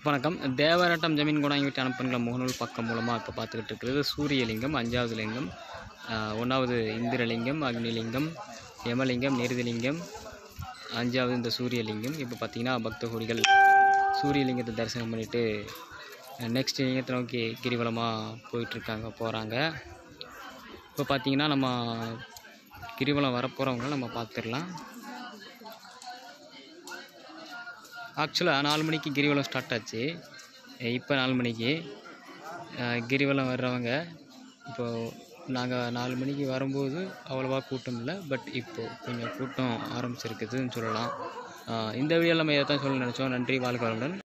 வணக்கம் தேவரட்டம் ஜமீன் குணாங்கி வீட்டு அனுப்பன்களை முகநூல் பக்கம் மூலமாக இப்போ பார்த்துக்கிட்டு இருக்கிறது சூரியலிங்கம் அஞ்சாவது லிங்கம் ஆஹ் ஒன்றாவது இந்திரலிங்கம் அக்னிலிங்கம் யமலிங்கம் நிருதிலிங்கம் அஞ்சாவது இந்த சூரியலிங்கம் இப்போ பார்த்தீங்கன்னா பக்த கோடிகள் சூரியலிங்கத்தை தரிசனம் பண்ணிவிட்டு நெக்ஸ்ட் லிங்கத்தை நோக்கி கிரிவலமாக போயிட்டுருக்காங்க போகிறாங்க இப்போ பார்த்தீங்கன்னா நம்ம கிரிவலம் வரப்போகிறவங்கள நம்ம பார்த்துடலாம் ஆக்சுவலாக நாலு மணிக்கு கிரிவலம் ஸ்டார்ட் ஆச்சு இப்போ நாலு மணிக்கு அஹ் கிரிவலம் வர்றவங்க இப்போது நாங்கள் நாலு மணிக்கு வரும்போது அவ்வளோவா கூட்டம் இல்லை பட் இப்போது கொஞ்சம் கூட்டம் ஆரம்பிச்சிருக்குதுன்னு சொல்லலாம் அஹ் இந்த வீடியோவில் நம்ம இதை தான் சொல்ல நினச்சோம் நன்றி வாழ்க வளமுடன்